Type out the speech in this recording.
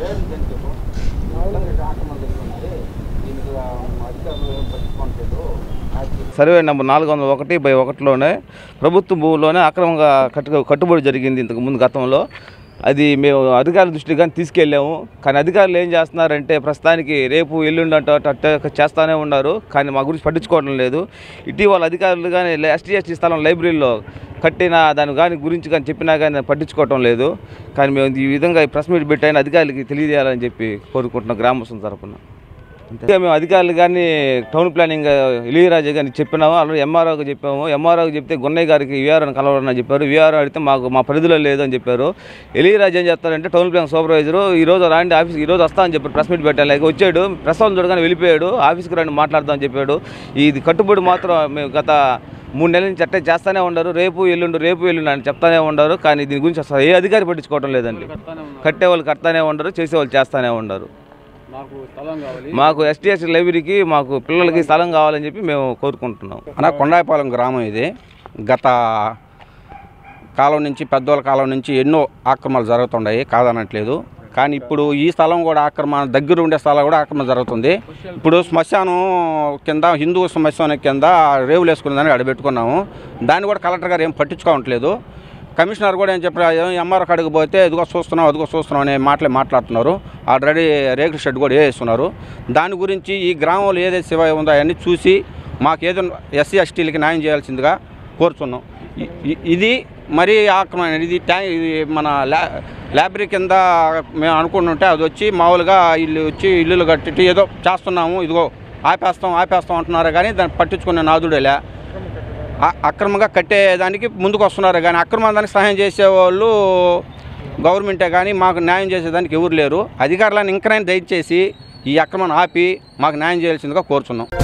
survey number నాలుగు వందల ఒకటి బై ఒకటిలోనే ప్రభుత్వ భూమిలోనే అక్రమంగా కట్టు కట్టుబడి జరిగింది ఇంతకు ముందు గతంలో అది మేము అధికారుల దృష్టికి కానీ తీసుకెళ్ళాము కానీ అధికారులు ఏం చేస్తున్నారంటే ప్రస్తుతానికి రేపు ఎల్లుండి అంట అట్ట చేస్తానే ఉన్నారు కానీ మా గురించి పట్టించుకోవడం లేదు ఇటీవల అధికారులు కానీ ఎస్టీ ఎస్టీ స్థలం లైబ్రరీలో కట్టిన దాని కానీ గురించి కానీ చెప్పినా కానీ పట్టించుకోవటం లేదు కానీ మేము ఈ విధంగా ఈ ప్రెస్ మీట్ పెట్టి ఆయన అధికారులకి తెలియజేయాలని చెప్పి కోరుకుంటున్నాం గ్రామస్తుల తరపున అంతే మేము అధికారులు కానీ టౌన్ ప్లానింగ్ ఇలియరాజు గారిని చెప్పినాము ఆల్రెడీ ఎంఆర్ఓకి చెప్పాము ఎంఆర్ఓకి చెప్తే గున్నయ్య గారికి విఆర్ఓని కలవాలని చెప్పారు విఆర్ఓ అడిగితే మాకు మా పరిధిలో లేదు అని చెప్పారు ఎలియరాజు ఏం చెప్తారంటే టౌన్ ప్లానింగ్ సూపర్వైజరు ఈ రోజు రాండి ఆఫీస్ ఈ రోజు వస్తా అని చెప్పారు ప్రెస్ మీట్ పెట్టాలి లేక వచ్చాడు ప్రెస్ వాళ్ళు చూడగానే వెళ్ళిపోయాడు ఆఫీస్కి రండి మాట్లాడదాం అని చెప్పాడు ఇది కట్టుబడి మాత్రం మేము గత మూడు నెలల నుంచి అట్టే చేస్తానే ఉండరు రేపు ఎల్లుండు రేపు ఎల్లుండు అని చెప్తానే ఉండరు కానీ దీని గురించి అసలు ఏ అధికారి పట్టించుకోవడం లేదండి కట్టే వాళ్ళు కడతానే ఉండరు చేసేవాళ్ళు చేస్తానే ఉండరు మాకు స్థలం కావాలి మాకు ఎస్టీఎస్ లైబ్రరీకి మాకు పిల్లలకి స్థలం కావాలని చెప్పి మేము కోరుకుంటున్నాం అన్న కొండాయిపాలెం గ్రామం ఇది గత కాలం నుంచి పెద్దోళ్ళ కాలం నుంచి ఎన్నో ఆక్రమణలు జరుగుతున్నాయి కాదనట్లేదు కానీ ఇప్పుడు ఈ స్థలం కూడా ఆక్రమణ దగ్గర ఉండే స్థలం కూడా ఆక్రమణ జరుగుతుంది ఇప్పుడు శ్మశానం కింద హిందూ శ్మశానం కింద రేవులు వేసుకునే దానికి అడబెట్టుకున్నాము దాన్ని కూడా కలెక్టర్ గారు ఏం పట్టించుకోవట్లేదు కమిషనర్ కూడా ఏం చెప్పారు ఎంఆర్ కాడికి పోతే ఇదిగో చూస్తున్నాం అదిగో చూస్తున్నాం అనే మాటలే మాట్లాడుతున్నారు ఆల్రెడీ రేకుల షెడ్ కూడా వేస్తున్నారు దాని గురించి ఈ గ్రామంలో ఏదైతే శివ ఉందో అవన్నీ చూసి మాకు ఏదో ఎస్సీ ఎస్టీలకి న్యాయం చేయాల్సిందిగా కోరుతున్నాం ఇ- ఇ- ఇది మరీ ఆక్రమణ ఇది ట్యాంక్ ఇది మన ల్యా లైబ్రరీ కింద మేము అనుకుంటుంటే అది వచ్చి మామూలుగా ఇల్లు వచ్చి ఇల్లులు కట్టి ఏదో చేస్తున్నాము ఇదిగో ఆపేస్తాం ఆపేస్తాం అంటున్నారు కానీ దాన్ని పట్టించుకునే నాదుడేలే అ- అక్రమంగా కట్టేదానికి ముందుకు వస్తున్నారు కానీ అక్రమ దానికి సహాయం చేసేవాళ్ళు గవర్నమెంటే కానీ మాకు న్యాయం చేసేదానికి ఎవరు లేరు అధికారులను ఇంకనైనా దయచేసి ఈ అక్రమాన్ని ఆపి మాకు న్యాయం చేయాల్సిందిగా కోరుచున్నాం